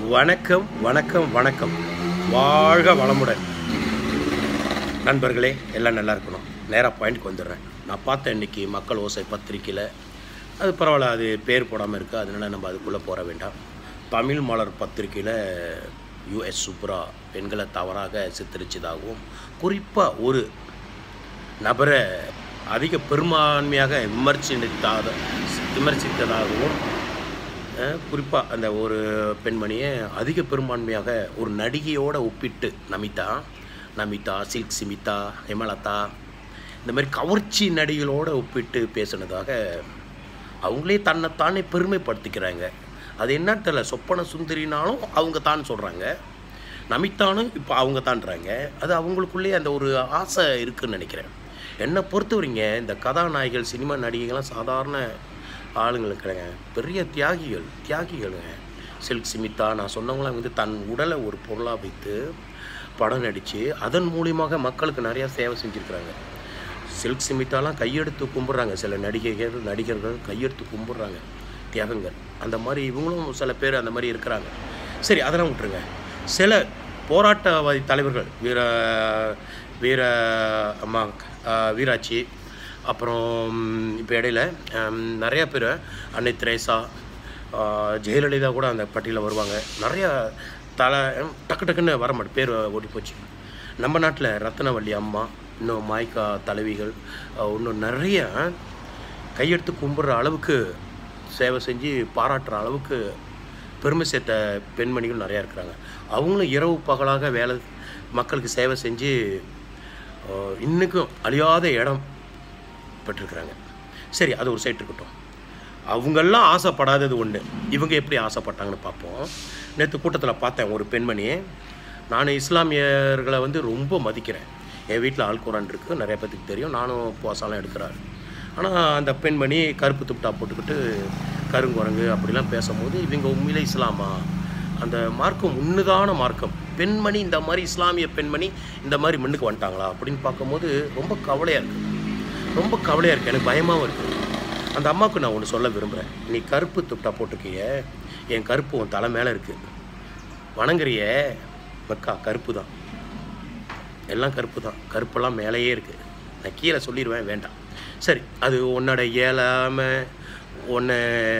வணக்கம் வணக்கம் வணக்கம் வாழ்க வளமுடன் நண்பர்களே எல்லாம் நல்லா இருக்கணும் நேராக பாயிண்ட்க்கு வந்துடுறேன் நான் பார்த்தேன் இன்னைக்கு மக்கள் ஓசை பத்திரிக்கையில் அது பரவாயில்ல அது பேர் போடாமல் இருக்குது அதனால நம்ம அதுக்குள்ளே போற வேண்டாம் தமிழ் மலர் பத்திரிக்கையில் யுஎஸ் சுப்ரா பெண்களை தவறாக சித்தரிச்சதாகவும் குறிப்பாக ஒரு நபரை அதிக பெரும்பான்மையாக விமர்சித்தாத விமர்சித்ததாகவும் குறிப்பாக அந்த ஒரு பெண்மணியை அதிக பெரும்பான்மையாக ஒரு நடிகையோட ஒப்பிட்டு நமிதா நமிதா சில்க் சிமிதா ஹேமலதா இந்த மாதிரி கவர்ச்சி நடிகளோட ஒப்பிட்டு பேசுனதாக அவங்களே தன்னைத்தானே பெருமைப்படுத்திக்கிறாங்க அது என்னன்னு தெரியல சொப்பன சுந்தரினாலும் அவங்க தான் சொல்கிறாங்க நமித்தானும் இப்போ அவங்க தான்றாங்க அது அவங்களுக்குள்ளேயே அந்த ஒரு ஆசை இருக்குன்னு நினைக்கிறேன் என்னை பொறுத்தவரைங்க இந்த கதாநாயகிகள் சினிமா நடிகைகள்லாம் சாதாரண ஆளுங்களுக்குங்க பெரிய தியாகிகள் தியாகிகளுங்க சில்க் சிமிதா நான் சொன்னவங்களாம் வந்து தன் உடலை ஒரு பொருளாக வைத்து படம் நடித்து அதன் மூலியமாக மக்களுக்கு நிறையா சேவை செஞ்சுருக்கிறாங்க சில்க் சிமிதாலாம் கையெடுத்து கும்பிட்றாங்க சில நடிகைகள் நடிகர்கள் கையெடுத்து கும்பிட்றாங்க தியாகங்கள் அந்த மாதிரி இவங்களும் சில பேர் அந்த மாதிரி இருக்கிறாங்க சரி அதெல்லாம் விட்டுருங்க சில போராட்டவாதி தலைவர்கள் வீர வீர அம்மா ஆஹ், வீராட்சி அப்புறம் இப்போ இடையில ஹம், நிறைய பேர் அன்னை திரேசா ஆஹ், ஜெயலலிதா கூட அந்த பட்டியலில் வருவாங்க நிறைய தலை டக்கு டக்குன்னு வர மாட்டேன் பேர் ஓடி போச்சு நம்ம நாட்டில் ரத்னவள்ளி அம்மா இன்னும் மாய்க்கா தலைவிகள் ஆஹ், இன்னும் நிறைய கையெடுத்து கும்பிட்ற அளவுக்கு சேவை செஞ்சு பாராட்டுற அளவுக்கு பெருமை சேர்த்த பெண்மணிகள் நிறையா இருக்கிறாங்க அவங்களும் இரவு பகலாக வேலை மக்களுக்கு சேவை செஞ்சு ஆஹ், இன்னைக்கும் அழியாத இடம் பெற்றிருக்கிறாங்க சரி அது ஒரு சைட் இருக்கட்டும் அவங்கெல்லாம் ஆசைப்படாதது ஒன்று இவங்க எப்படி ஆசைப்பட்டாங்கன்னு பார்ப்போம் நேற்று கூட்டத்தில் பார்த்தேன் ஒரு பெண்மணி நான் இஸ்லாமியர்களை வந்து ரொம்ப மதிக்கிறேன் என் வீட்டில் ஆல்குரான் இருக்குது நிறைய பேத்துக்கு தெரியும் நானும் போசாலாம் எடுக்கிறாரு ஆனால் அந்த பெண்மணி கருப்பு துப்டா போட்டுக்கிட்டு கருங்குரங்கு அப்படிலாம் பேசும்போது இவங்க உண்மையிலே இஸ்லாமா அந்த மார்க்கம் உன்னதான மார்க்கம் பெண்மணி இந்த மாதிரி இஸ்லாமிய பெண்மணி இந்த மாதிரி மண்ணுக்கு வந்துட்டாங்களா அப்படின்னு பார்க்கும்போது ரொம்ப கவலையாக இருக்குது ரொம்ப கவலையாக இருக்குது எனக்கு பயமாகவும் இருக்குது அந்த அம்மாவுக்கு நான் ஒன்று சொல்ல விரும்புகிறேன் நீ கருப்பு துப்டா போட்டிருக்கிய என் கருப்பு உன் தலை மேலே இருக்குது வணங்குறிய மக்கா கருப்பு தான் எல்லாம் கருப்பு தான் கருப்பெல்லாம் மேலேயே இருக்குது நான் கீழே சொல்லிடுவேன் வேண்டாம் சரி அது உன்னோட இயலாமை ஒன்று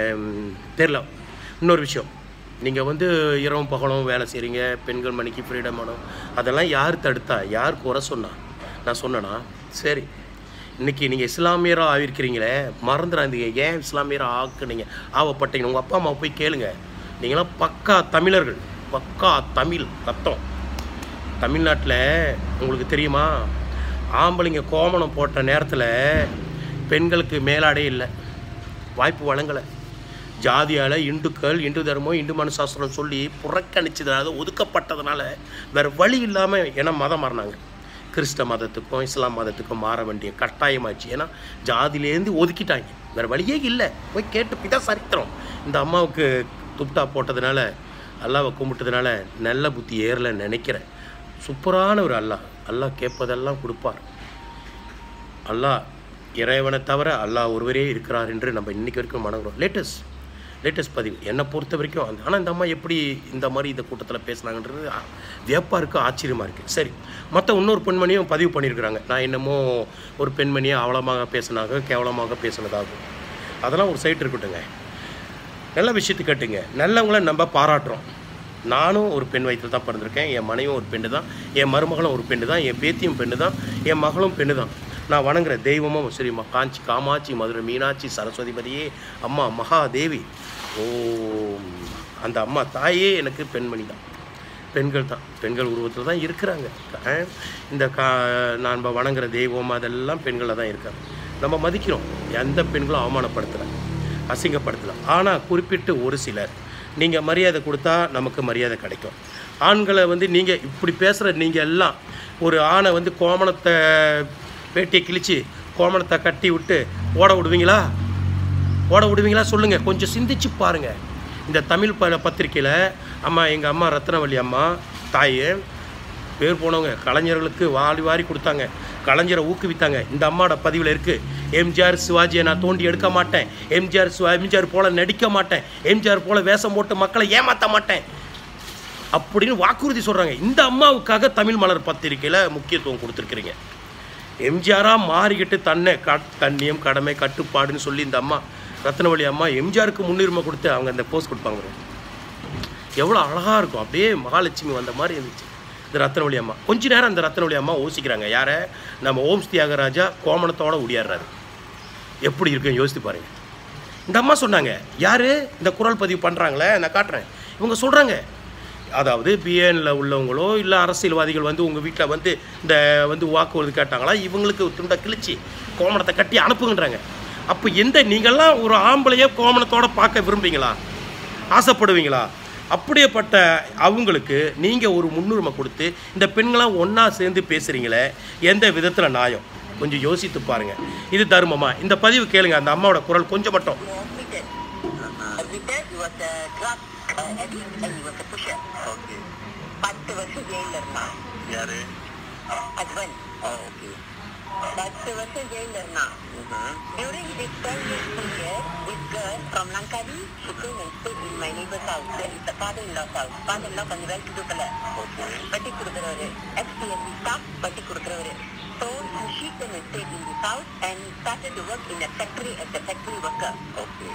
தெரில இன்னொரு விஷயம் நீங்கள் வந்து இரவும் பகலும் வேலை செய்கிறீங்க பெண்கள் மணிக்கு ஃப்ரீடம் ஆனோம் அதெல்லாம் யார் தடுத்தா யார் குறை சொன்னா நான் சொன்னேனா சரி இன்னைக்கு நீங்கள் இஸ்லாமியராக ஆகிருக்கிறீங்களே மறந்துடாதீங்க ஏன் இஸ்லாமியராக ஆக்குனீங்க ஆவப்பட்டீங்க உங்கள் அப்பா அம்மா போய் கேளுங்க நீங்களாம் பக்கா தமிழர்கள் பக்கா தமிழ் ரத்தம் தமிழ்நாட்டில் உங்களுக்கு தெரியுமா ஆம்பளைங்க கோமணம் போட்ட நேரத்தில் பெண்களுக்கு மேலாடே இல்லை வாய்ப்பு வழங்கலை ஜாதியால் இந்துக்கள் இந்து தர்மம் இந்து மனசாஸ்திரம் சொல்லி புறக்கணிச்சதுனால ஒதுக்கப்பட்டதுனால வேறு வழி இல்லாமல் ஏன்னா மதம் மாறினாங்க கிறிஸ்தவ மதத்துக்கும் இஸ்லாம் மதத்துக்கும் மாற வேண்டிய கட்டாயமாச்சு ஏன்னா ஜாதியிலேருந்து ஒதுக்கிட்டாங்க வேறு வழியே இல்லை போய் கேட்டு இதான் சரித்திரம் இந்த அம்மாவுக்கு துப்டா போட்டதுனால அல்லாவை கும்பிட்டதுனால நல்ல புத்தி ஏறலைன்னு நினைக்கிறேன் சூப்பரான ஒரு அல்லாஹ் அல்லாஹ் கேட்பதெல்லாம் கொடுப்பார் அல்லாஹ் இறைவனை தவிர அல்லாஹ் ஒருவரே இருக்கிறார் என்று நம்ம இன்னைக்கு வரைக்கும் வணங்குறோம் லேட்டஸ்ட் லேட்டஸ்ட் பதிவு என்னை பொறுத்த வரைக்கும் அந்த ஆனால் இந்த அம்மா எப்படி இந்த மாதிரி இந்த கூட்டத்தில் பேசுனாங்கன்றது ஆ, வியப்பா இருக்குது ஆச்சரியமாக இருக்குது சரி மற்ற இன்னொரு பெண்மணியும் பதிவு பண்ணியிருக்கிறாங்க நான் என்னமோ ஒரு பெண்மணியை அவலமாக பேசினாங்க கேவலமாக பேசினதாகும் அதெல்லாம் ஒரு சைட் இருக்கட்டுங்க நல்ல விஷயத்தை கேட்டுங்க நல்லவங்கள நம்ம பாராட்டுறோம் நானும் ஒரு பெண் வயிற்றில் தான் பிறந்திருக்கேன் என் மனைவியும் ஒரு பெண்ணு தான் என் மருமகளும் ஒரு பெண்ணு தான் என் பேத்தியும் பெண்ணு தான் என் மகளும் பெண்ணு தான் நான் வணங்குற தெய்வமும் சரிம்மா காஞ்சி காமாட்சி மதுரை மீனாட்சி சரஸ்வதிபதியே அம்மா மகாதேவி ஓம் அந்த அம்மா தாயே எனக்கு பெண்மணி தான் பெண்கள் தான் பெண்கள் உருவத்தில் தான் இருக்கிறாங்க அஹ் இந்த கா நாம் வணங்குற தெய்வம் அதெல்லாம் பெண்களில் தான் இருக்காங்க நம்ம மதிக்கிறோம் எந்த பெண்களும் அவமானப்படுத்தலை அசிங்கப்படுத்தலாம் ஆனால் குறிப்பிட்டு ஒரு சிலர் நீங்கள் மரியாதை கொடுத்தா நமக்கு மரியாதை கிடைக்கும் ஆண்களை வந்து நீங்கள் இப்படி பேசுகிற நீங்கள் எல்லாம் ஒரு ஆணை வந்து கோமணத்தை வேட்டியை கிழிச்சு கோமணத்தை கட்டி விட்டு ஓட விடுவீங்களா ஓட விடுவீங்களா சொல்லுங்கள் கொஞ்சம் சிந்திச்சு பாருங்கள் இந்த தமிழ் ப பத்திரிக்கையில் அம்மா எங்கள் அம்மா ரத்னவள்ளி அம்மா தாய் பேர் போனவங்க கலைஞர்களுக்கு வாரி வாரி கொடுத்தாங்க கலைஞரை ஊக்குவித்தாங்க இந்த அம்மாவோட பதிவில் இருக்குது எம்ஜிஆர் சிவாஜியை நான் தோண்டி எடுக்க மாட்டேன் எம்ஜிஆர் சிவா எம்ஜிஆர் போல நடிக்க மாட்டேன் எம்ஜிஆர் போல வேஷம் போட்டு மக்களை ஏமாற்ற மாட்டேன் அப்படின்னு வாக்குறுதி சொல்கிறாங்க இந்த அம்மாவுக்காக தமிழ் மலர் பத்திரிக்கையில் முக்கியத்துவம் கொடுத்துருக்குறீங்க எம்ஜிஆராக மாறிக்கிட்டு தன்னை க தண்ணியம் கடமை கட்டுப்பாடுன்னு சொல்லி இந்த அம்மா ரத்னவழி அம்மா எம்ஜிஆருக்கு முன்னுரிமை கொடுத்து அவங்க அந்த போஸ்ட் கொடுப்பாங்க பாருங்க. எவ்வளோ அழகாக இருக்கும் அப்படியே மகாலட்சுமி வந்த மாதிரி இருந்துச்சு இந்த ரத்னவழி அம்மா கொஞ்ச நேரம் அந்த ரத்னவழி அம்மா யோசிக்கிறாங்க யாரை நம்ம ஓம்ஸ் தியாகராஜா கோமணத்தோட உடியாடுறாரு எப்படி இருக்குன்னு யோசித்து பாருங்க இந்த அம்மா சொன்னாங்க யார் இந்த குரல் பதிவு பண்ணுறாங்களே நான் காட்டுறேன் இவங்க சொல்கிறாங்க அதாவது பிஎனில் உள்ளவங்களோ இல்லை அரசியல்வாதிகள் வந்து உங்கள் வீட்டில் வந்து இந்த வந்து வாக்குறுதி கேட்டாங்களா இவங்களுக்கு துண்டை கிழிச்சு கோமணத்தை கட்டி அனுப்புங்கன்றாங்க அப்போ எந்த நீங்கள்லாம் ஒரு ஆம்பளைய கோமணத்தோட பார்க்க விரும்புவீங்களா ஆசைப்படுவீங்களா அப்படியேப்பட்ட அவங்களுக்கு நீங்கள் ஒரு முன்னுரிமை கொடுத்து இந்த பெண்களாம் ஒன்றா சேர்ந்து பேசுகிறீங்களே எந்த விதத்தில் நியாயம் கொஞ்சம் யோசித்து பாருங்கள் இது தருமமா இந்த பதிவு கேளுங்க அந்த அம்மாவோட குரல் கொஞ்சம் மட்டும் admitted. Admitted he was a drug uh, addict and he was a pusher. Okay பத்து வருஷம் ஜெயில இருந்தான் யாரு ஹஸ்பண்ட் ஓகே பத்து வருஷம் ஜெயில இருந்தான் During this 12 years period, this girl from Langkawi, she came and stayed in my neighbor's house. That is the father-in-law's house. Father-in-law கொஞ்சம் well to do fella. Okay வட்டி கொடுக்குறவரு FCMB staff வட்டி கொடுக்குறவரு So she came and stayed in this house and started to work in a factory as a factory worker. Okay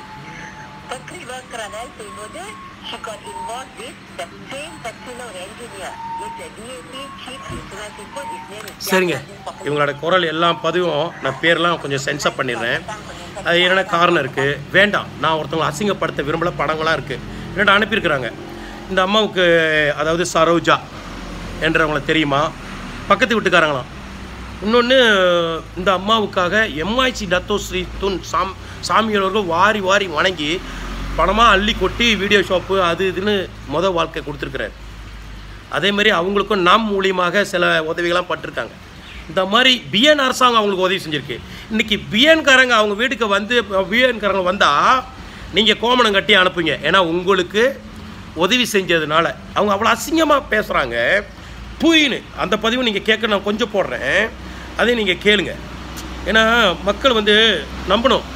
factory worker வேலை செய்யும்போது she got involved with the same factory ஒரு engineer is a DAP chief insurance report his name is சரிங்க Jagadish Papaji. இவங்களோட குரல் எல்லாம் பதிவும் நான் பேர்லாம் கொஞ்சம் சென்சப் பண்ணிடுறேன் அது என்னென்ன காரணம் இருக்குது வேண்டாம் நான் ஒருத்தவங்களை அசிங்கப்படுத்த விரும்பல படங்களாக இருக்குது என்னடா அனுப்பியிருக்கிறாங்க இந்த அம்மாவுக்கு அதாவது சரோஜா என்றவங்கள தெரியுமா பக்கத்து வீட்டுக்காரங்களாம் இன்னொன்று இந்த அம்மாவுக்காக MIC Dato Sri Tun Sam சாமியாளர்கள் வாரி வாரி வணங்கி பணமாக அள்ளி கொட்டி வீடியோ ஷாப்பு அது இதுன்னு முத வாழ்க்கை கொடுத்துருக்குறாரு அதே மாதிரி அவங்களுக்கும் நாம் மூலியமாக சில உதவிகள்லாம் பட்டிருக்காங்க இந்த மாதிரி பிஎன் அரசாங்கம் அவங்களுக்கு உதவி செஞ்சுருக்கு இன்றைக்கி பிஎன்காரங்க அவங்க வீட்டுக்கு வந்து பிஎன்காரங்க வந்தால் நீங்கள் கோமணம் கட்டி அனுப்புங்க ஏன்னா உங்களுக்கு உதவி செஞ்சதுனால அவங்க அவ்வளோ அசிங்கமாக பேசுகிறாங்க புயின்னு அந்த பதிவு நீங்கள் கேட்க நான் கொஞ்சம் போடுறேன் அதையும் நீங்கள் கேளுங்க ஏன்னா மக்கள் வந்து நம்பணும்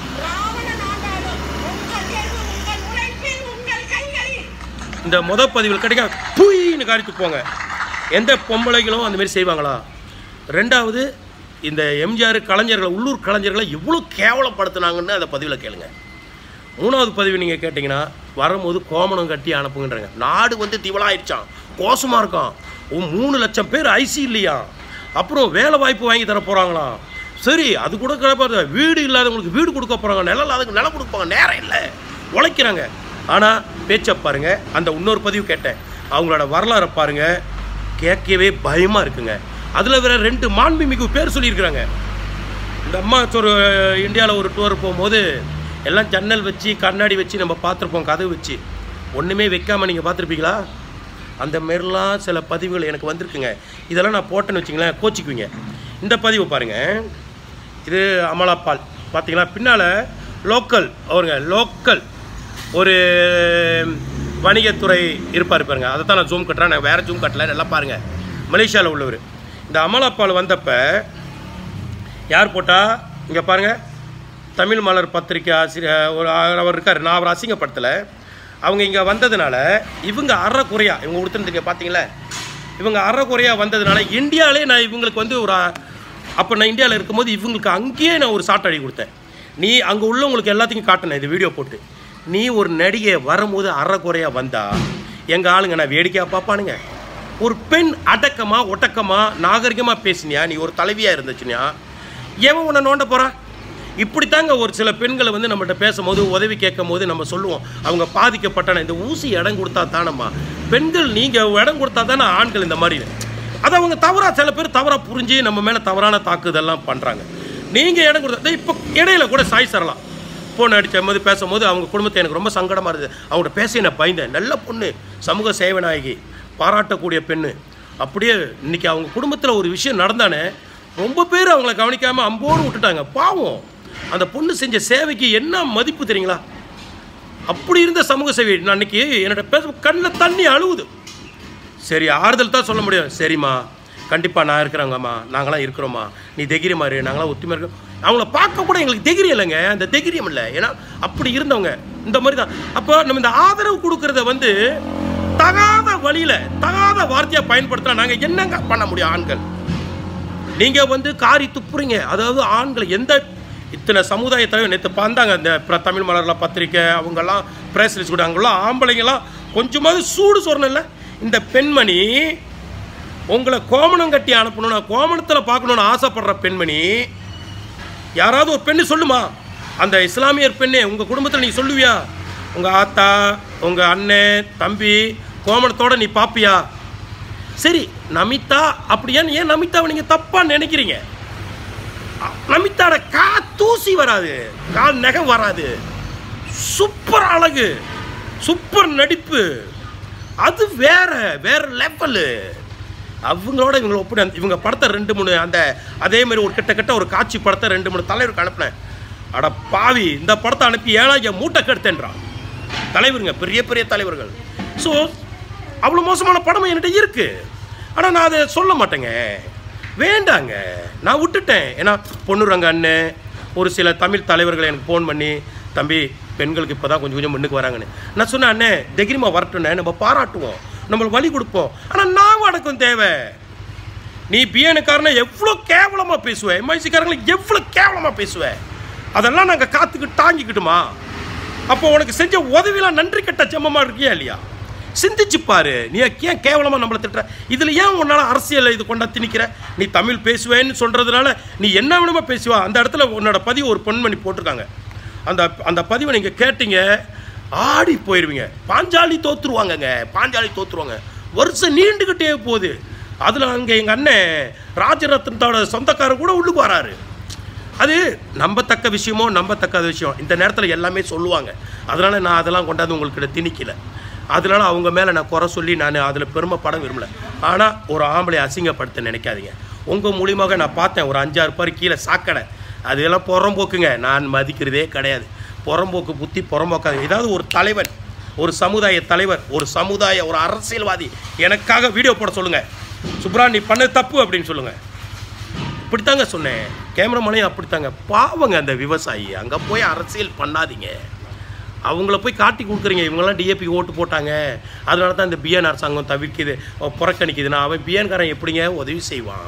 ராவணனாகாதோ உங்கள் தேர்வு உங்கள் உழைப்பில் உங்கள் கைகளில் இந்த முத பதிவில் கிடைக்க புயின்னு காரித்து போங்க எந்த பொம்பளைகளும் அந்த மாதிரி செய்வாங்களா ரெண்டாவது இந்த எம்ஜிஆர் கலைஞர்களை உள்ளூர் கலைஞர்களை எவ்வளோ கேவலப்படுத்துனாங்கன்னு அந்த பதிவில் கேளுங்க மூணாவது பதிவு நீங்கள் கேட்டிங்கன்னா வரும்போது கோமணம் கட்டி அனுப்புங்கன்றாங்க நாடு வந்து திவலாயிடுச்சான் கோசமாக இருக்கான் ஓ மூணு லட்சம் பேர் ஐசி இல்லையா அப்புறம் வேலை வாய்ப்பு வாங்கி தர போகிறாங்களாம் சரி அது கூட கிடைப்பாது வீடு இல்லாதவங்களுக்கு வீடு கொடுக்க போகிறாங்க நிலம் இல்லாதவங்களுக்கு நிலம் கொடுப்பாங்க நேரம் இல்லை உழைக்கிறாங்க ஆனால் பேச்சை பாருங்க அந்த இன்னொரு பதிவு கேட்டேன் அவங்களோட வரலாறை பாருங்க கேட்கவே பயமாக இருக்குங்க அதில் வேற ரெண்டு மாண்புமிகு பேர் சொல்லியிருக்கிறாங்க இந்த அம்மா ஒரு இந்தியாவில் ஒரு டூர் போகும்போது எல்லாம் ஜன்னல் வச்சு கண்ணாடி வச்சு நம்ம பார்த்துருப்போம் கதவு வச்சு ஒன்றுமே வைக்காமல் நீங்கள் பார்த்துருப்பீங்களா அந்த மாரிலாம் சில பதிவுகள் எனக்கு வந்திருக்குங்க இதெல்லாம் நான் போட்டேன்னு வச்சிங்களேன் கோச்சிக்குவீங்க இந்த பதிவு பாருங்கள் இது அமலாப்பால் பார்த்தீங்களா பின்னால் லோக்கல் அவருங்க லோக்கல் ஒரு வணிகத்துறை இருப்பார் பாருங்க அதை தான் நான் ஜூம் கட்டுறேன் நான் வேறு ஜூம் கட்டல நல்லா பாருங்கள் மலேசியாவில் உள்ளவர் இந்த அமலாப்பால் வந்தப்போ யார் போட்டா இங்கே பாருங்க தமிழ் மலர் பத்திரிக்கை ஆசிரியர் ஒரு அவர் இருக்கார் நான் அவர் அசிங்கப்படுத்தலை அவங்க இங்கே வந்ததுனால இவங்க அறக்குறையா இவங்க கொடுத்துருந்தீங்க பார்த்தீங்களா இவங்க அறக்குறையா வந்ததுனால இந்தியாவிலே நான் இவங்களுக்கு வந்து ஒரு அப்போ நான் இந்தியாவில் இருக்கும்போது இவங்களுக்கு அங்கேயே நான் ஒரு சாட்டடி கொடுத்தேன் நீ அங்கே உள்ளவங்களுக்கு எல்லாத்தையும் காட்டினேன் இது வீடியோ போட்டு நீ ஒரு நடிகை வரும்போது அறக்குறையா வந்தா எங்கள் ஆளுங்க நான் வேடிக்கையாக பார்ப்பானுங்க ஒரு பெண் அடக்கமாக ஒட்டக்கமாக நாகரிகமாக பேசினியா நீ ஒரு தலைவியாக இருந்துச்சுனியா எவன் உன்னை நோண்ட போகிறான் இப்படித்தாங்க ஒரு சில பெண்களை வந்து நம்மகிட்ட பேசும்போது உதவி கேட்கும் போது நம்ம சொல்லுவோம் அவங்க பாதிக்கப்பட்டன இந்த ஊசி இடம் கொடுத்தா தானம்மா பெண்கள் நீங்கள் இடம் கொடுத்தா தானே ஆண்கள் இந்த மாதிரி அதை அவங்க தவறாக சில பேர் தவறாக புரிஞ்சு நம்ம மேலே தவறான தாக்குதல்லாம் பண்ணுறாங்க நீங்கள் இடம் கொடுத்தா இப்போ இடையில கூட சாய் சரலாம் ஃபோன் அடித்த போது பேசும்போது அவங்க குடும்பத்தை எனக்கு ரொம்ப சங்கடமாக இருந்தது அவங்கள்ட்ட பேசி நான் பயந்தேன் நல்ல பொண்ணு சமூக சேவநாயகி பாராட்டக்கூடிய பெண்ணு அப்படியே இன்னைக்கு அவங்க குடும்பத்தில் ஒரு விஷயம் நடந்தானே ரொம்ப பேர் அவங்கள கவனிக்காமல் அம்போடு விட்டுட்டாங்க பாவம் அந்த பொண்ணு செஞ்ச சேவைக்கு என்ன மதிப்பு தெரியுங்களா அப்படி இருந்த சமூக சேவை நான் அன்னைக்கு என்னோட பேச கண்ணில் தண்ணி அழுவுது சரி ஆறுதல் தான் சொல்ல முடியும் சரிம்மா கண்டிப்பாக நான் இருக்கிறேங்கம்மா நாங்களாம் இருக்கிறோம்மா நீ தைரியமா இரு நாங்களாம் ஒத்துமையாக இருக்கோம் அவங்கள பார்க்க கூட எங்களுக்கு தைரியம் இல்லைங்க அந்த தைரியம் இல்லை ஏன்னா அப்படி இருந்தவங்க இந்த மாதிரி தான் அப்போ நம்ம இந்த ஆதரவு கொடுக்கறத வந்து தகாத வழியில தகாத வார்த்தையை பயன்படுத்தினா நாங்க என்னங்க பண்ண முடியும் ஆண்கள் நீங்க வந்து காரி துப்புறீங்க அதாவது ஆண்கள் எந்த இத்தனை சமுதாய தலைவர் நேற்று பார்த்தாங்க இந்த பிர- தமிழ் மலர்ல பத்திரிக்கை அவங்கெல்லாம் பிரஸ் ரிலீஸ் கூட அங்கெல்லாம் ஆம்பளைங்கெல்லாம் கொஞ்சமாவது சூடு சொரணல இந்த பெண்மணி உங்களை கோமணம் கட்டி அனுப்பணும் நான் கோமணத்தில் பார்க்கணுன்னு ஆசைப்படுற பெண்மணி யாராவது ஒரு பெண்ணு சொல்லுமா அந்த இஸ்லாமியர் பெண்ணே உங்கள் குடும்பத்தில் நீ சொல்லுவியா உங்கள் ஆத்தா உங்கள் அண்ணன் தம்பி கோமணத்தோட நீ பாப்பியா சரி நமிதா அப்படியான்னு ஏன் நமிதாவை நீங்கள் தப்பாக நினைக்கிறீங்க அ- நமிதாட கா தூசி வராது கால் நகம் வராது சூப்பர் அழகு சூப்பர் நடிப்பு அது வேற வேற லெவலு அவங்களோட இவங்களை ஒப்பிட இவங்க படத்தை ரெண்டு மூணு அந்த அதே மாதிரி ஒரு கிட்ட கிட்ட ஒரு காட்சி படத்தை ரெண்டு மூணு தலைவருக்கு அனுப்புனேன் அட பாவி இந்த படத்தை அனுப்பி ஏன்னா என் மூட்டை கெடுத்தேன்றான் தலைவருங்க பெரிய பெரிய தலைவர்கள் ஸோ அவ்வளோ மோசமான படம் என்கிட்ட இருக்கு ஆனால் நான் அதை சொல்ல மாட்டேங்க வேண்டாங்க நான் விட்டுட்டேன் ஏன்னா பொண்ணுரங்க அண்ணன் ஒரு சில தமிழ் தலைவர்கள் எனக்கு ஃபோன் பண்ணி தம்பி பெண்களுக்கு இப்போ தான் கொஞ்சம் கொஞ்சம் முன்னுக்கு வராங்கன்னு நான் சொன்னேன் அண்ணே தைரியமாக வரட்டுண்ணே நம்ம பாராட்டுவோம் நம்மளுக்கு வழி கொடுப்போம் ஆனால் நான் அடக்கம் தேவை நீ பிஎனுக்காரனை எவ்வளோ கேவலமாக பேசுவ எம்ஐசிக்காரங்களை எவ்வளோ கேவலமாக பேசுவ அதெல்லாம் நாங்கள் காத்துக்கிட்டு தாங்கிக்கிட்டுமா அப்போ உனக்கு செஞ்ச உதவிலாம் நன்றி கட்ட ஜெம்மமாக இருக்கியா இல்லையா சிந்திச்சு பாரு நீ ஏன் கேவலமாக நம்மளை திட்டுற இதில் ஏன் உன்னால் அரசியல் இது கொண்டா திணிக்கிற நீ தமிழ் பேசுவேன்னு சொல்கிறதுனால நீ என்ன வேணுமோ பேசுவா அந்த இடத்துல உன்னோட பதிவு ஒரு பொன்மணி போட்டிருக்காங்க அந்த அந்த பதிவை நீங்கள் கேட்டீங்க ஆடி போயிடுவீங்க பாஞ்சாலி தோத்துருவாங்கங்க பாஞ்சாலி தோத்துருவாங்க வருஷம் நீண்டுக்கிட்டே போகுது அதில் அங்கே எங்கள் அண்ணன் ராஜரத்னத்தோட சொந்தக்காரர் கூட உள்ளுக்கு வராரு அது நம்பத்தக்க விஷயமோ நம்பத்தக்காத விஷயம் இந்த நேரத்தில் எல்லாமே சொல்லுவாங்க அதனால் நான் அதெல்லாம் கொண்டாந்து உங்களுக்கு திணிக்கல அதனால அவங்க மேலே நான் குறை சொல்லி நான் அதில் பெருமைப்பட விரும்பல ஆனால் ஒரு ஆம்பளை அசிங்கப்படுத்த நினைக்காதீங்க உங்கள் மூலியமாக நான் பார்த்தேன் ஒரு அஞ்சாறு பேர் கீழே சாக்கடை அதெல்லாம் புறம்போக்குங்க நான் மதிக்கிறதே கிடையாது புறம்போக்கு புத்தி புறம்போக்காது ஏதாவது ஒரு தலைவன் ஒரு சமுதாய தலைவர் ஒரு சமுதாய ஒரு அரசியல்வாதி எனக்காக வீடியோ போட சொல்லுங்கள் சுப்ரா நீ பண்ணது தப்பு அப்படின்னு சொல்லுங்கள் இப்படித்தாங்க சொன்னேன் கேமராமேனையும் அப்படித்தாங்க பாவங்க அந்த விவசாயி அங்கே போய் அரசியல் பண்ணாதீங்க அவங்கள போய் காட்டி கொடுக்குறீங்க இவங்கெல்லாம் டிஏபி ஓட்டு போட்டாங்க அதனால தான் இந்த பிஎன் அரசாங்கம் தவிர்க்குது அஹ் புறக்கணிக்குதுன்னா அவன் பிஎன்காரன் எப்படிங்க உதவி செய்வான்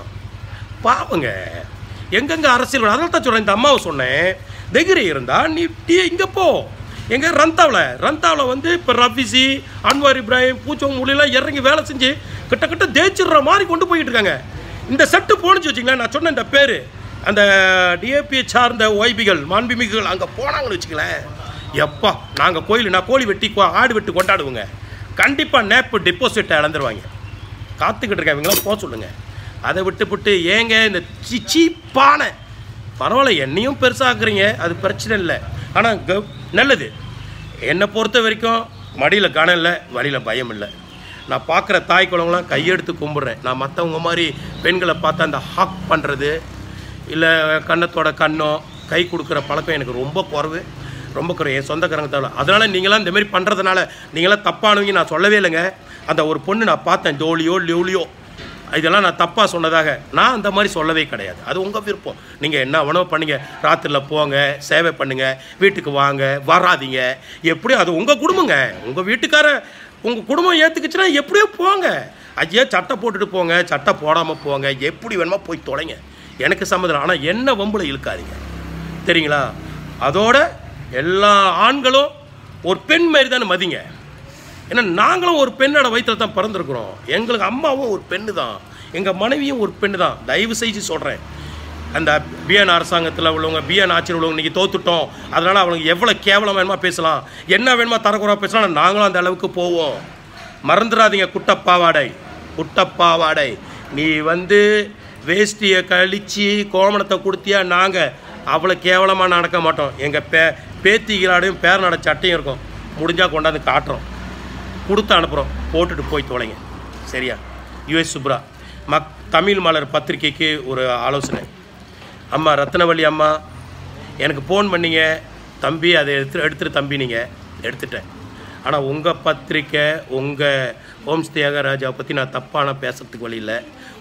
பாவங்க எங்கெங்க அரசியல் வரும்? அதனால தான் சொல்கிறேன் இந்த அம்மாவை சொன்னேன் தைரியம் இருந்தா நீ டி இங்கே போ எங்க ரந்தாவில் ரந்தாவில் வந்து இப்போ ரஃபிசி அன்வார் இப்ராஹிம் பூச்சவங்க மொழியெல்லாம் இறங்கி வேலை செஞ்சு கிட்டத்தட்ட தேய்ச்சிடுற மாதிரி கொண்டு போயிட்டு இருக்காங்க இந்த செட்டு போணுச்சு வச்சுங்களேன் நான் சொன்ன இந்த பேர் அந்த டிஏபியை சார்ந்த ஓய்பிகள் மாண்புமிகுகள் அங்கே போனாங்கன்னு வச்சுங்களேன் எப்பா நாங்கள் கோயில் நான் கோழி வெட்டி கோ- ஆடு வெட்டி கொண்டாடுவோங்க கண்டிப்பாக நேப்பு டெபாசிட்டை இழந்துருவாங்க காத்துக்கிட்டு இருக்க இவங்களாம் போக சொல்லுங்க அதை விட்டுப்புட்டு ஏங்க இந்த சி சீப்பான பரவாயில்ல என்னையும் பெருசாக்குறீங்க அது பிரச்சனை இல்லை ஆனால் க நல்லது என்னை பொறுத்த வரைக்கும் மடியில் கனம் இல்லை வழியில் பயம் இல்லை நான் பார்க்குற தாய் குழம்புலாம் கையெடுத்து கும்பிட்றேன் நான் மற்றவங்க மாதிரி பெண்களை பார்த்தா அந்த ஹாக் பண்ணுறது இல்லை கன்னத்தோட கண்ணம் கை கொடுக்குற பழக்கம் எனக்கு ரொம்ப குறைவு ரொம்ப குறை என் சொந்தக்காரங்க தவிர அதனால் நீங்களாம் இந்த மாதிரி பண்ணுறதுனால நீங்களாம் தப்பானவங்க நான் சொல்லவே இல்லைங்க அந்த ஒரு பொண்ணு நான் பார்த்தேன் ஜோலியோ லியோலியோ இதெல்லாம் நான் தப்பாக சொன்னதாக நான் அந்த மாதிரி சொல்லவே கிடையாது அது உங்கள் விருப்பம் நீங்கள் என்ன உணவு பண்ணுங்க ராத்திரியில் போங்க சேவை பண்ணுங்க வீட்டுக்கு வாங்க வராதீங்க எப்படியும் அது உங்கள் குடும்பங்க உங்கள் வீட்டுக்கார உங்கள் குடும்பம் ஏற்றுக்குச்சுன்னா எப்படியோ போங்க ஐயா சட்டை போட்டுட்டு போங்க சட்டை போடாமல் போங்க எப்படி வேணுமோ போய் தொலைங்க எனக்கு சம்மதம் ஆனால் என்ன வம்புல இழுக்காதீங்க தெரியுங்களா அதோட எல்லா ஆண்களும் ஒரு பெண் மாதிரி தானே மதிங்க ஏன்னா நாங்களும் ஒரு பெண்ணோட வயிற்றில் தான் பிறந்திருக்கிறோம் எங்களுக்கு அம்மாவும் ஒரு பெண்ணு தான் எங்கள் மனைவியும் ஒரு பெண்ணு தான் தயவு செஞ்சு சொல்கிறேன் அந்த பிஎன் அரசாங்கத்தில் உள்ளவங்க பிஎன் ஆட்சியில் உள்ளவங்க இன்றைக்கி தோத்துட்டோம் அதனால் அவங்களுக்கு எவ்வளோ கேவலம் வேணுமா பேசலாம் என்ன வேணுமா தரக்குறா பேசலாம் நாங்களும் அந்த அளவுக்கு போவோம் மறந்துடாதீங்க குட்டப்பாவாடை குட்டப்பாவாடை நீ வந்து வேஷ்டியை கழிச்சு கோமணத்தை கொடுத்தியா நாங்கள் அவ்வளோ கேவலமாக நடக்க மாட்டோம் எங்கள் பே பேத்திகளாடையும் பேரனோட சட்டையும் இருக்கும் முடிஞ்சால் கொண்டாந்து காட்டுறோம் கொடுத்து அனுப்புகிறோம் போட்டுட்டு போய் தொலைங்க சரியா யுஎஸ் சுப்ரா மக் தமிழ் மலர் பத்திரிக்கைக்கு ஒரு ஆலோசனை அம்மா ரத்னவள்ளி அம்மா எனக்கு ஃபோன் பண்ணீங்க தம்பி அதை எடுத்து எடுத்துட்டு தம்பி நீங்கள் எடுத்துட்டேன் ஆனால் உங்கள் பத்திரிக்கை உங்கள் ஓம்ஸ் தியாகராஜாவை பற்றி நான் தப்பான பேசுறதுக்கு வழி இல்லை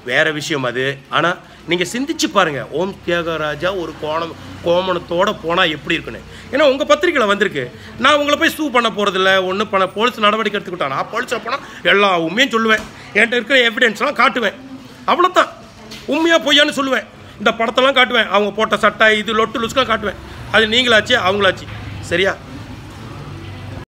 வேற விஷயம் அது ஆனால் நீங்கள் சிந்திச்சு பாருங்க ஓம் தியாகராஜா ஒரு கோணம் கோமணத்தோட போனால் எப்படி இருக்குன்னு ஏன்னா உங்கள் பத்திரிக்கையில் வந்திருக்கு நான் உங்களை போய் சூ பண்ண போகிறதில்ல ஒன்றும் பண்ண போலீஸ் நடவடிக்கை எடுத்துக்கிட்டேன் நான் போலீஸில் போனால் எல்லா உண்மையும் சொல்லுவேன் என்கிட்ட இருக்கிற எவிடன்ஸ்லாம் காட்டுவேன் அவ்வளோதான் உண்மையாக பொய்யான்னு சொல்லுவேன் இந்த படத்தெல்லாம் காட்டுவேன் அவங்க போட்ட சட்டை இது லொட்டு லுஸ்க்கெலாம் காட்டுவேன் அது நீங்களாச்சு அவங்களாச்சு சரியா